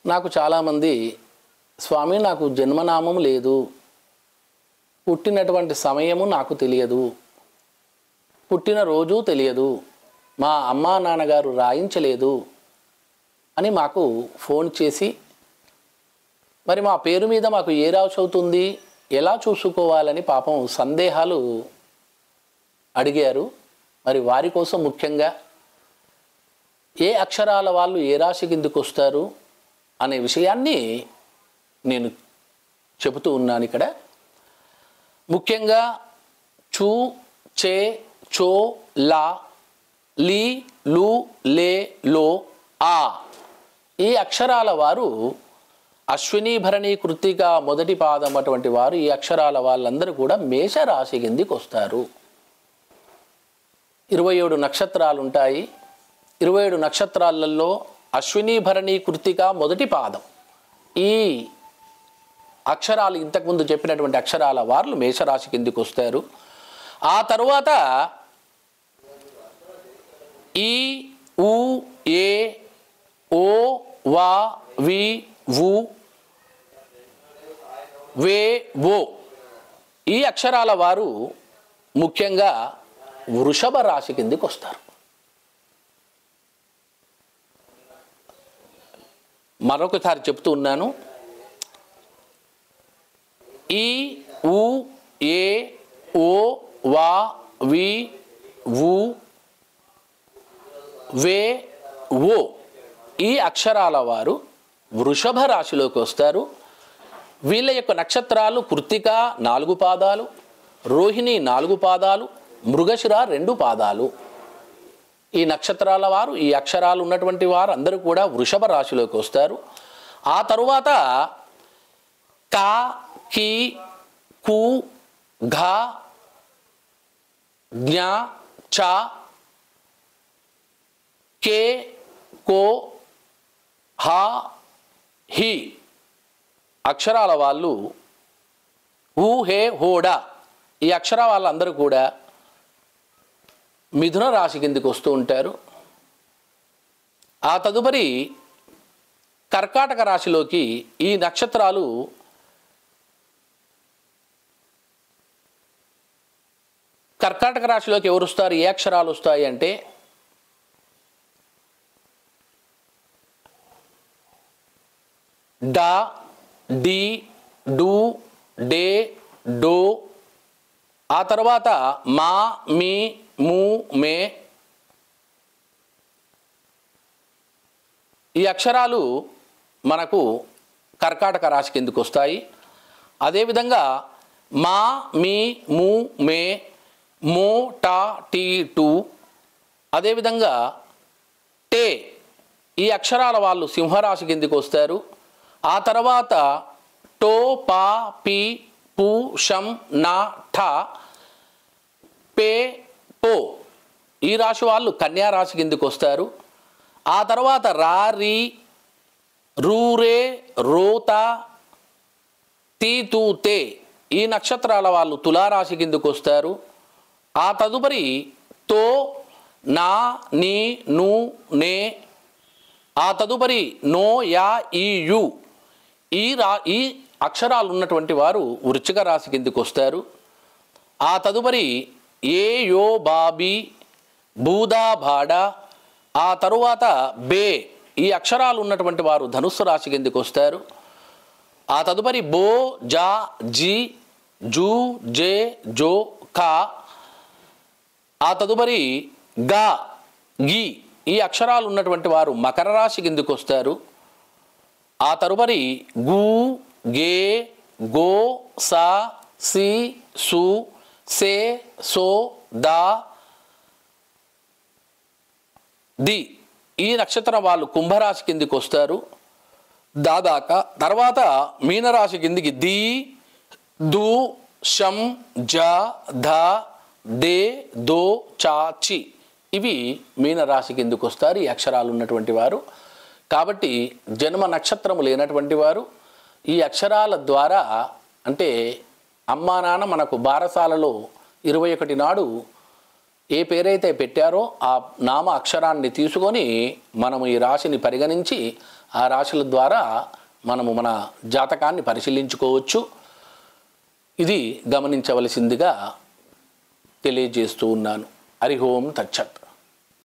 నాకు చాలామంది స్వామి నాకు జన్మనామం లేదు పుట్టినటువంటి సమయము నాకు తెలియదు పుట్టిన రోజు తెలియదు మా అమ్మా నాన్నగారు రాయించలేదు అని మాకు ఫోన్ చేసి మరి మా పేరు మీద మాకు ఏ రాశి అవుతుంది ఎలా చూసుకోవాలని పాపం సందేహాలు అడిగారు మరి వారి కోసం ముఖ్యంగా ఏ అక్షరాల వాళ్ళు ఏ రాశి కిందకు వస్తారు అనే విషయాన్ని నేను చెబుతూ ఉన్నాను ఇక్కడ ముఖ్యంగా చూ చే చో లా లీ లు లే లో ఆ ఈ అక్షరాల వారు అశ్విని భరణి కృత్తిక మొదటి పాదం అటువంటి వారు ఈ అక్షరాల వాళ్ళందరూ కూడా మేషరాశి కిందికి వస్తారు ఇరవై ఏడు నక్షత్రాలు ఉంటాయి ఇరవై ఏడు నక్షత్రాలలో అశ్విని భరణి కృత్తిక మొదటి పాదం ఈ అక్షరాలు ఇంతకుముందు చెప్పినటువంటి అక్షరాల వారు మేషరాశి కిందికి వస్తారు ఆ తరువాత ఈ ఉ ఏ ఓ వా వి వు వే ఓ ఈ అక్షరాల వారు ముఖ్యంగా వృషభ రాశి కిందికి వస్తారు మరొకసారి చెప్తూ ఉన్నాను ఈ ఉ ఏ ఓ వా వి వు వే ఓ ఈ అక్షరాల వారు వృషభ రాశిలోకి వస్తారు వీళ్ళ యొక్క నక్షత్రాలు కృత్తిక నాలుగు పాదాలు రోహిణి నాలుగు పాదాలు మృగశిర రెండు పాదాలు ఈ నక్షత్రాల వారు ఈ అక్షరాలు ఉన్నటువంటి వారు అందరూ కూడా వృషభ రాశిలోకి వస్తారు ఆ తరువాత కా కి కు ఘ జ్ఞ చ కే కో హా హి అక్షరాల వాళ్ళు హూ హే హోడా ఈ అక్షర వాళ్ళందరూ కూడా మిథున రాశి కిందికి వస్తూ ఉంటారు ఆ తదుపరి కర్కాటక రాశిలోకి ఈ నక్షత్రాలు కర్కాటక రాశిలోకి ఎవరు వస్తారు ఏ అక్షరాలు వస్తాయి అంటే డా డి డు డే డో ఆ తర్వాత మా మీ ము మే ఈ అక్షరాలు మనకు కర్కాటక రాశి కిందకు వస్తాయి అదేవిధంగా మా మీ ము మే మో టా టీ టు అదేవిధంగా టే ఈ అక్షరాల వాళ్ళు సింహరాశి కిందికి వస్తారు ఆ తర్వాత టో పా పి పు షం నా ఠ పే పో ఈ రాశి వాళ్ళు కన్యా రాశి కిందికి వస్తారు ఆ తర్వాత రా రి రూరే రోత తీ తూ తే ఈ నక్షత్రాల వాళ్ళు తులారాశి కిందకు వస్తారు ఆ తదుపరి తో నా నీ ను నే ఆ తదుపరి నో యా ఈ యు ఈ రా ఈ అక్షరాలు ఉన్నటువంటి వారు వృశ్చిక రాశి కిందకు వస్తారు ఆ తదుపరి ఏ యో బాబి బూదా భాడ ఆ తరువాత బే ఈ అక్షరాలు ఉన్నటువంటి వారు ధనుస్సు రాశి కిందకు వస్తారు ఆ తదుపరి బో జా జి జూ జే జో కా ఆ తదుపరి గా గి ఈ అక్షరాలు ఉన్నటువంటి వారు మకర రాశి కిందకు వస్తారు ఆ తదుపరి గు గే గో సా సి సు సే సో దా ది ఈ నక్షత్రం వాళ్ళు కుంభరాశి కిందికి వస్తారు దాదాక తర్వాత మీనరాశి కిందికి ది దు షం జ ధ దే దో చా చి ఇవి మీనరాశి కిందికి వస్తారు ఈ అక్షరాలు ఉన్నటువంటి వారు కాబట్టి జన్మ నక్షత్రము లేనటువంటి వారు ఈ అక్షరాల ద్వారా అంటే అమ్మా నాన్న మనకు బారసాలలో ఇరవై ఒకటి నాడు ఏ పేరైతే పెట్టారో ఆ నామ అక్షరాన్ని తీసుకొని మనము ఈ రాశిని పరిగణించి ఆ రాశుల ద్వారా మనము మన జాతకాన్ని పరిశీలించుకోవచ్చు ఇది గమనించవలసిందిగా తెలియజేస్తూ ఉన్నాను హరి ఓం తచ్చత్